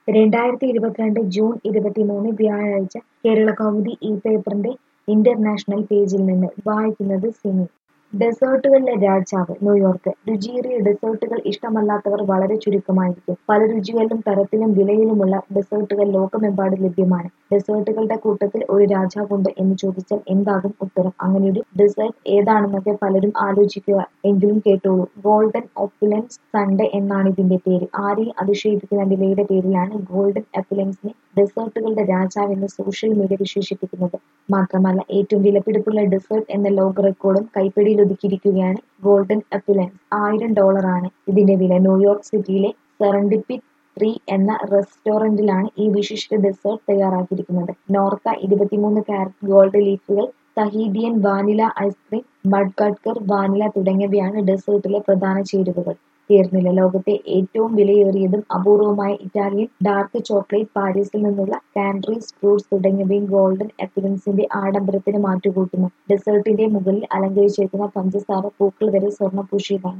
രണ്ടായിരത്തി ഇരുപത്തിരണ്ട് ജൂൺ ഇരുപത്തിമൂന്ന് വ്യാഴാഴ്ച കേരളകൗമുദി ഈ പേപ്പറിന്റെ ഇന്റർനാഷണൽ പേജിൽ നിന്ന് വായിക്കുന്നത് സിനി ഡെസേർട്ടുകളിലെ രാജാവ് ന്യൂയോർക്ക് രുചിയേറിയ ഡെസേർട്ടുകൾ ഇഷ്ടമല്ലാത്തവർ വളരെ ചുരുക്കമായിരിക്കും പല രുചികളിലും തരത്തിലും വിലയിലുമുള്ള ഡെസേർട്ടുകൾ ലോകമെമ്പാടും ലഭ്യമാണ് ഡെസേർട്ടുകളുടെ കൂട്ടത്തിൽ ഒരു രാജാവുണ്ട് എന്ന് ചോദിച്ചാൽ എന്താകും ഉത്തരം അങ്ങനെയൊരു ഡെസേർട്ട് ഏതാണെന്നൊക്കെ പലരും ആലോചിക്കുക എങ്കിലും കേട്ടോളൂ ഗോൾഡൻ ഒപ്പുലൻസ് സൺഡേ എന്നാണ് ഇതിന്റെ പേര് ആരെയും അതിശയിപ്പിക്കുന്ന വിലയുടെ പേരിലാണ് ഗോൾഡൻ ഒപ്പുലൻസിനെ ഡെസേർട്ടുകളുടെ രാജാവ് എന്ന് സോഷ്യൽ മീഡിയ വിശേഷിപ്പിക്കുന്നത് മാത്രമല്ല ഏറ്റവും വിലപിടിപ്പുള്ള ഡെസേർട്ട് എന്ന ലോക റെക്കോർഡും കൈപ്പിടിയിൽ ഒതുക്കിയിരിക്കുകയാണ് ഗോൾഡൻ അപ്പുലൻസ് ആയിരം ഡോളറാണ് ഇതിന്റെ വില ന്യൂയോർക്ക് സിറ്റിയിലെ സെറൻഡിപ്പിറ്റ് ത്രീ എന്ന റെസ്റ്റോറന്റിലാണ് ഈ വിശിഷ്ട ഡെസേർട്ട് തയ്യാറാക്കിയിരിക്കുന്നത് നോർത്ത ഇരുപത്തിമൂന്ന് കാരറ്റ് ഗോൾഡ് ലീഫുകൾ തഹീഡിയൻ വാനില ഐസ്ക്രീം മഡ് കട്ട്കർ വാനില തുടങ്ങിയവയാണ് ഡെസേർട്ടിലെ പ്രധാന ചേരുവകൾ തീർന്നില്ല ലോകത്തെ ഏറ്റവും വിലയേറിയതും അപൂർവമായ ഇറ്റാലിയൻ ഡാർക്ക് ചോക്ലേറ്റ് പാരീസിൽ നിന്നുള്ള കാൻഡ്രീസ് ഫ്രൂട്ട്സ് തുടങ്ങിയവയും ഗോൾഡൻ അപ്പിറൻസിന്റെ ആഡംബരത്തിന് മാറ്റുകൂട്ടുന്നു ഡെസേർട്ടിന്റെ മുകളിൽ അലങ്കരിച്ചിരിക്കുന്ന പഞ്ചസാര പൂക്കൾ വരെ സ്വർണ്ണ പൂശിയതാണ്